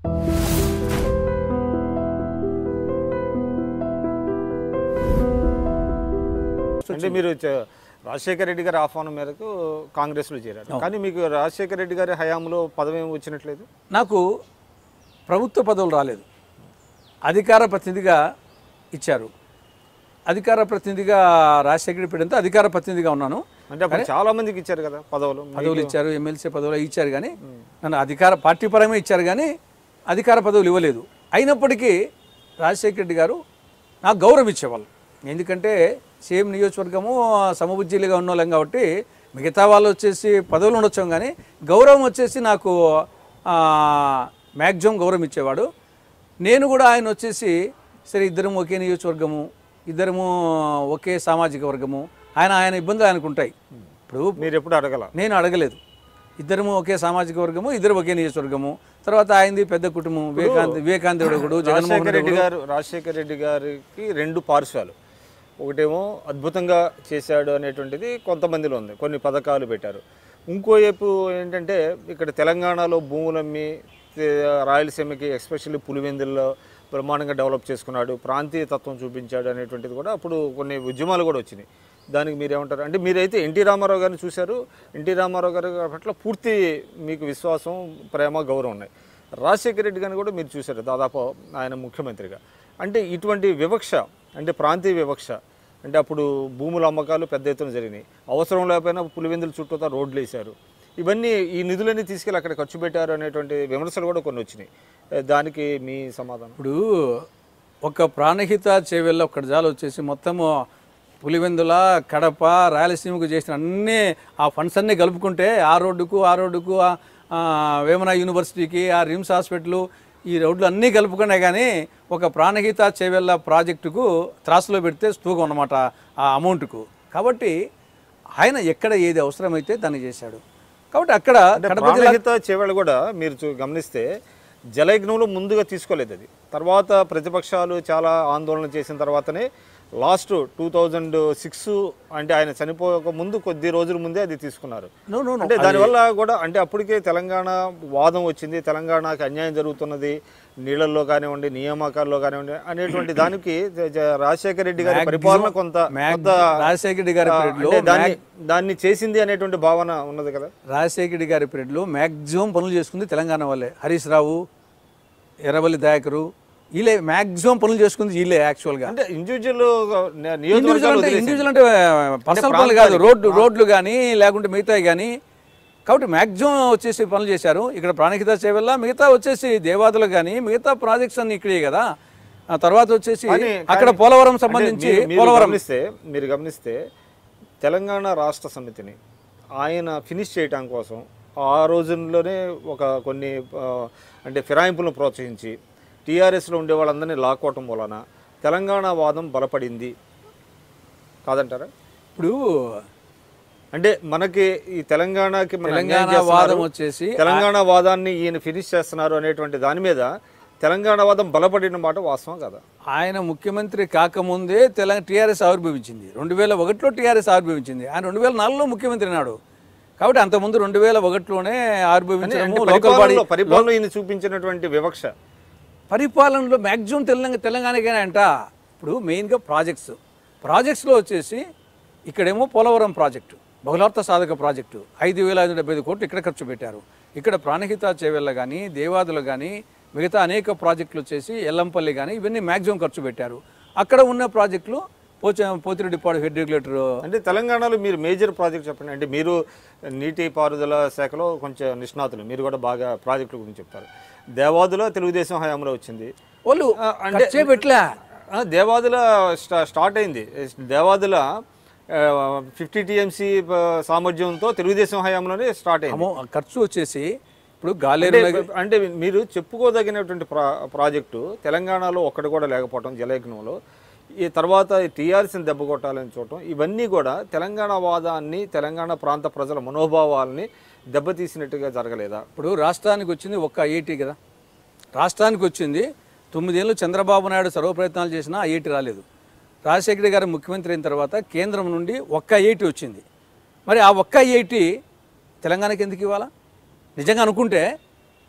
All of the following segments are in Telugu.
అంటే మీరు చ- రాజశేఖర రెడ్డి గారి ఆహ్వానం మేరకు కాంగ్రెస్లో చేరారు కానీ మీకు రాజశేఖర రెడ్డి గారి హయాంలో పదవి ఏమి వచ్చినట్లేదు నాకు ప్రభుత్వ పదవులు రాలేదు అధికార ప్రతినిధిగా ఇచ్చారు అధికార ప్రతినిధిగా రాజశేఖర రెడ్డి అధికార ప్రతినిధిగా ఉన్నాను అంటే అప్పుడు చాలా మందికి ఇచ్చారు కదా పదవులు పదవులు ఇచ్చారు ఎమ్మెల్సీ పదవులు ఇచ్చారు కానీ నన్ను అధికార పార్టీ పరంగా ఇచ్చారు కానీ అధికార పదవులు ఇవ్వలేదు అయినప్పటికీ రాజశేఖర రెడ్డి గారు నాకు గౌరవం ఇచ్చేవాళ్ళు ఎందుకంటే సేమ్ నియోజకవర్గము సమబుజ్జిలుగా ఉన్నోళ్ళం కాబట్టి మిగతా వాళ్ళు వచ్చేసి పదవులు ఉండొచ్చాం కానీ గౌరవం వచ్చేసి నాకు మ్యాక్సిమం గౌరవం ఇచ్చేవాడు నేను కూడా ఆయన వచ్చేసి సరే ఇద్దరం ఒకే నియోజకవర్గము ఇద్దరము ఒకే సామాజిక వర్గము ఆయన ఆయన ఇబ్బందులు ఆయనకు ఉంటాయి ఇప్పుడు మీరు ఎప్పుడు అడగల నేను అడగలేదు ఇద్దరము ఒకే సామాజిక వర్గము ఇద్దరు ఒకే నియోజకవర్గము తర్వాత ఆయనది పెద్ద కుటుంబం వివేకాంత్ వివేకాంత్ కూడా జగన్మోహన్ రాజశేఖర రెడ్డి గారు రాజశేఖర రెడ్డి గారికి రెండు పార్శ్వాలు ఒకటేమో అద్భుతంగా చేశాడు అనేటువంటిది కొంతమందిలో ఉంది కొన్ని పథకాలు పెట్టారు ఇంకో వైపు ఏంటంటే ఇక్కడ తెలంగాణలో భూములమ్మి ఏ, రాయలసీమకి ఎస్పెషల్లీ పులివెందుల్లో బ్రహ్మాండంగా డెవలప్ చేసుకున్నాడు ప్రాంతీయ తత్వం చూపించాడు అనేటువంటిది కూడా అప్పుడు కొన్ని ఉద్యమాలు కూడా వచ్చినాయి దానికి మీరేమంటారు అంటే మీరైతే ఎన్టీ రామారావు గారిని చూశారు ఎన్టీ రామారావు గారి పట్ల పూర్తి మీకు విశ్వాసం ప్రేమ గౌరవం ఉన్నాయి రాజశేఖర రెడ్డి గారిని కూడా మీరు చూశారు దాదాపు ఆయన ముఖ్యమంత్రిగా అంటే ఇటువంటి వివక్ష అంటే ప్రాంతీయ వివక్ష అంటే అప్పుడు భూముల అమ్మకాలు పెద్ద ఎత్తున జరిగినాయి అవసరం లేకపోయినా పులివెందుల చుట్టూతా రోడ్లు వేశారు ఇవన్నీ ఈ నిధులన్నీ తీసుకెళ్ళి అక్కడ ఖర్చు పెట్టారు అనేటువంటి విమర్శలు కూడా కొన్ని వచ్చినాయి ఏ, దానికి మీ సమాధానం ఇప్పుడు ఒక ప్రాణహిత చేవెళ్ళ ఒక్కటి జాలు వచ్చేసి మొత్తము పులివెందుల కడప రాయలసీమకు చేసిన అన్ని ఆ ఫండ్స్ అన్నీ కలుపుకుంటే ఆ రోడ్డుకు ఆ రోడ్డుకు ఆ, ఆ, వేమన యూనివర్సిటీకి ఆ రిమ్స్ హాస్పిటల్ ఈ రోడ్లు అన్నీ కలుపుకునే కానీ ఒక ప్రాణహిత చేవెళ్ళ ప్రాజెక్టుకు త్రాసులో పెడితే స్తూకం అన్నమాట ఆ అమౌంట్కు కాబట్టి ఆయన ఎక్కడ ఏది అవసరమైతే దాన్ని చేశాడు కాబట్టి అక్కడ కడప జిల్లా ప్రాణహిత చేవెళ్ళ కూడా మీరు చూ- గమనిస్తే జలయజ్ఞంలో ముందుగా తీసుకోలేదు అది తర్వాత ప్రతిపక్షాలు చాలా ఆందోళన చేసిన తర్వాతనే లాస్ట్ టూ థౌజండ్ సిక్స్ అంటే ఆయన చనిపోక ముందు కొద్ది రోజుల ముందే అది తీసుకున్నారు నో నో నో అంటే దానివల్ల కూడా అంటే అప్పటికే తెలంగాణ వాదం వచ్చింది తెలంగాణకి అన్యాయం జరుగుతున్నది నీళ్ళల్లో కానివ్వండి నియామకాల్లో కానివ్వండి అనేటువంటి దానికి జ- జ- రాజశేఖర రెడ్డి గారి పరిపాలన కొంత కొంత రాజశేఖర రెడ్డి గారి ఆ, పీరియడ్లో అంటే దాన్ని దాన్ని చేసింది అనేటువంటి భావన ఉన్నది కదా రాజశేఖర రెడ్డి గారి పీరియడ్లో మ్యాక్సిమం పనులు చేసుకుంది తెలంగాణ వాళ్ళే హరీష్ రావు ఎర్రబల్లి దయాకరు వీళ్ళే మ్యాక్సిమం పనులు చేసుకుంది వీళ్ళే యాక్చువల్గా అంటే ఇండివిజువల్ ఇండివిజువల్ అంటే ఇండివిజువల్ అంటే పర్సనల్ పనులు కాదు రోడ్లు రోడ్లు కానీ లేకుంటే మిగతాయి కానీ కాబట్టి మ్యాక్సిమం వచ్చేసి పనులు చేశారు ఇక్కడ ప్రాణహిత సేవల్ల మిగతా వచ్చేసి దేవాదులు కానీ మిగతా ప్రాజెక్ట్స్ అన్ని ఇక్కడే కదా ఆ తర్వాత వచ్చేసి కానీ- అక్కడ కానీ- పోలవరం అంటే సంబంధించి మీరు- మీరు పోలవరం గమనిస్తే మీరు గమనిస్తే తెలంగాణ రాష్ట్ర సమితిని ఆయన ఫినిష్ చేయటం కోసం ఆ రోజుల్లోనే ఒక కొన్ని ఆ, అంటే ఫిరాయింపులను ప్రోత్సహించి టీఆర్ఎస్లో ఉండే వాళ్ళందరినీ లాక్కోవటం వలన తెలంగాణ వాదం బలపడింది కాదంటారా ఇప్పుడు అంటే మనకి ఈ తెలంగాణకి మన అన్యాయం తెలంగాణ చేస్తున్నారు. వాదం వచ్చేసి తెలంగాణ వాదాన్ని ఈయన ఫినిష్ చేస్తున్నారు అనేటువంటి దాని మీద తెలంగాణ వాదం బలపడిన మాట వాస్తవం కదా ఆయన ముఖ్యమంత్రి కాకముందే తెలంగాణ టీఆర్ఎస్ ఆవిర్భవించింది రెండు వేల ఒకటిలో టీఆర్ఎస్ ఆవిర్భవించింది ఆయన రెండు వేల నాలుగులో ముఖ్యమంత్రి నాడు కాబట్టి అంతకుముందు రెండు వేల ఒకటిలోనే ఆవిర్భవించడము అంటే లోకల్ బాడీ పరిపాలనలో పరిపాలనలో ఈయన చూపించినటువంటి వివక్ష పరిపాలనలో మ్యాక్సిమం తెలంగాణ తెలంగాణకైనా అంట ఇప్పుడు మెయిన్గా ప్రాజెక్ట్స్ ప్రాజెక్ట్స్లో వచ్చేసి ఇక్కడేమో పోలవరం ప్రాజెక్టు బహుళార్థ సాధక ప్రాజెక్టు ఐదు వేల ఐదు డెబ్బై ఐదు కోట్లు ఇక్కడ ఖర్చు పెట్టారు ఇక్కడ ప్రాణహిత చేవెళ్ళ కానీ దేవాదులు కానీ మిగతా అనేక ప్రాజెక్టులు వచ్చేసి ఎల్లంపల్లి కానీ ఇవన్నీ మ్యాక్సిమం ఖర్చు పెట్టారు అక్కడ ఉన్న ప్రాజెక్టులు పోచ పోతిరెడ్డిపాడు హెడ్ రెగ్యులేటర్ అంటే తెలంగాణలో మీరు మేజర్ ప్రాజెక్ట్ చెప్పండి అంటే మీరు నీటి పారుదల శాఖలో కొంచెం నిష్ణాతులు మీరు కూడా బాగా ప్రాజెక్టుల గురించి చెప్తారు దేవాదుల తెలుగుదేశం హయాంలో వచ్చింది వాళ్ళు ఆ, అంటే- ఖర్చే పెట్టలే ఆ, దేవాదుల స్టా- స్టార్ట్ అయింది దేవాదుల ఫిఫ్టీ టీఎంసీ సామర్థ్యంతో తెలుగుదేశం హయాంలోనే స్టార్ట్ అయింది అమో ఖర్చు వచ్చేసి ఇప్పుడు గాలేరు అంటే అంటే మీరు చెప్పుకోదగినటువంటి ప్రా ప్రాజెక్టు తెలంగాణలో ఒక్కటి కూడా లేకపోవటం జలయజ్ఞంలో ఈ తర్వాత టీఆర్ఎస్ని దెబ్బ కొట్టాలని చూడటం ఇవన్నీ కూడా తెలంగాణ వాదాన్ని తెలంగాణ ప్రాంత ప్రజల మనోభావాల్ని దెబ్బతీసినట్టుగా జరగలేదా ఇప్పుడు రాష్ట్రానికి వచ్చింది ఒక్క ఐఐటి కదా రాష్ట్రానికి వచ్చింది తొమ్మిదేళ్ళు చంద్రబాబు నాయుడు సర్వ ప్రయత్నాలు చేసినా ఐఐటి రాలేదు రాజశేఖర గారు ముఖ్యమంత్రి అయిన తర్వాత కేంద్రం నుండి ఒక్క ఐఐటి వచ్చింది మరి ఆ ఒక్క ఐఐటి తెలంగాణకి ఎందుకు ఇవ్వాలా నిజంగా అనుకుంటే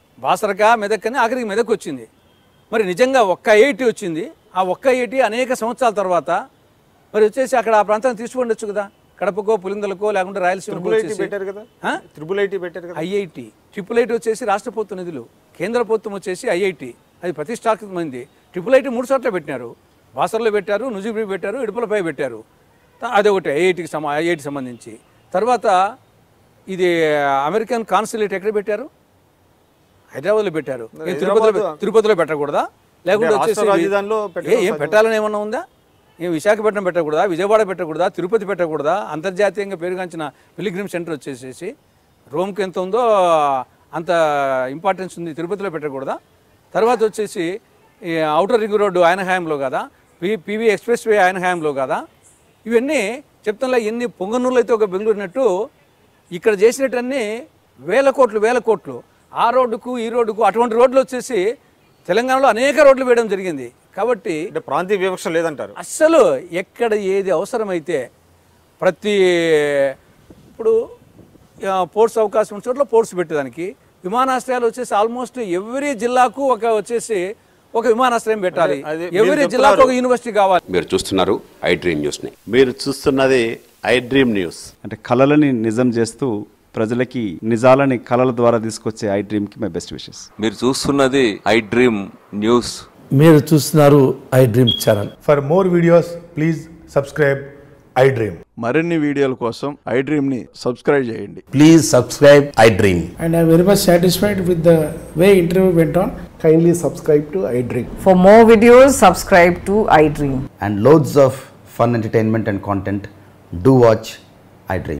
బాసరక మెదక్ అని ఆఖరికి మెదక్ వచ్చింది మరి నిజంగా ఒక్క ఐఐటి వచ్చింది ఆ ఒక్క ఐఐటి అనేక సంవత్సరాల తర్వాత మరి వచ్చేసి అక్కడ ఆ ప్రాంతాన్ని తీసుకుండొచ్చు కదా కడపకో పులిందలకో లేకుంటే రాయలసీమకో త్రిబుల్ ఐటీ వచ్చేసి పెట్టారు కదా ఆ? త్రిబుల్ ఐటీ పెట్టారు కదా ఐఐటి ట్రిపుల్ ఐటీ వచ్చేసి రాష్ట్ర ప్రభుత్వ నిధులు కేంద్ర ప్రభుత్వం వచ్చేసి ఐఐటి అది ప్రతిష్టాత్మకమైంది ట్రిపుల్ ఐటీ మూడు చోట్ల పెట్టినారు బాసర్లో పెట్టారు నుజుబీ పెట్టారు ఇడుపులపై పెట్టారు త- అదొకటి ఐఐటికి సంబ ఐఐటి సంబంధించి తర్వాత ఇది అమెరికన్ కాన్సులేట్ ఎక్కడ పెట్టారు హైదరాబాద్లో పెట్టారు ఏ తిరుపతిలో తిరుపతిలో పెట్టకూడదా లేకుంటే అంటే రాష్ట్ర వచ్చేసి రాజధానిలో ఏ ఏం పెట్టాలని ఏమన్నా ఉందా ఏం విశాఖపట్నం పెట్టకూడదా విజయవాడ పెట్టకూడదా తిరుపతి పెట్టకూడదా అంతర్జాతీయంగా పేరుగాంచిన పిలిగ్రిమ్ సెంటర్ వచ్చేసేసి రోమ్కి ఎంత ఉందో అంత ఇంపార్టెన్స్ ఉంది తిరుపతిలో పెట్టకూడదా తర్వాత వచ్చేసి ఈ అవుటర్ రింగ్ రోడ్డు ఆయన హయాంలో కదా పి పివి ఎక్స్ప్రెస్ వే ఆయన హయాంలో కదా ఇవన్నీ చెప్తానులే ఎన్ని పొంగనూరులో అయితే ఒక బెంగళూరునట్టు ఇక్కడ చేసినట్టన్నీ వేల కోట్లు వేల కోట్లు ఆ రోడ్డుకు ఈ రోడ్డుకు అటువంటి రోడ్లు వచ్చేసి తెలంగాణలో అనేక రోడ్లు వేయడం జరిగింది కాబట్టి అంటే ప్రాంతీయ వివక్ష లేదంటారు అస్సలు ఎక్కడ ఏది అవసరమైతే ప్రతి ఇప్పుడు ఆ, పోర్ట్స్ అవకాశం ఉన్న చోట్ల పోర్ట్స్ పెట్టేదానికి విమానాశ్రయాలు వచ్చేసి ఆల్మోస్ట్ ఎవ్రీ జిల్లాకు ఒక వచ్చేసి ఒక విమానాశ్రయం పెట్టాలి అది ఎవ్రీ జిల్లాకు ఒక యూనివర్సిటీ కావాలి మీరు చూస్తున్నారు ఐ డ్రీమ్ న్యూస్ని మీరు చూస్తున్నది ఐ డ్రీమ్ న్యూస్ అంటే కళలని నిజం చేస్తూ ప్రజలకి నిజాలని కళల ద్వారా తీసుకొచ్చే ఐ డ్రీమ్కి మై బెస్ట్ విషెస్ మీరు చూస్తున్నది ఐ డ్రీమ్ న్యూస్ మీరు చూస్తున్నారు iDream channel For more videos, please subscribe iDream. మరిన్ని వీడియోల కోసం ఐ డ్రీమ్ని సబ్స్క్రైబ్ చేయండి please subscribe iDream and I'm very much satisfied with the way interview went on. Kindly subscribe to iDream. For more videos, subscribe to iDream. and loads of fun entertainment and content, do watch iDream.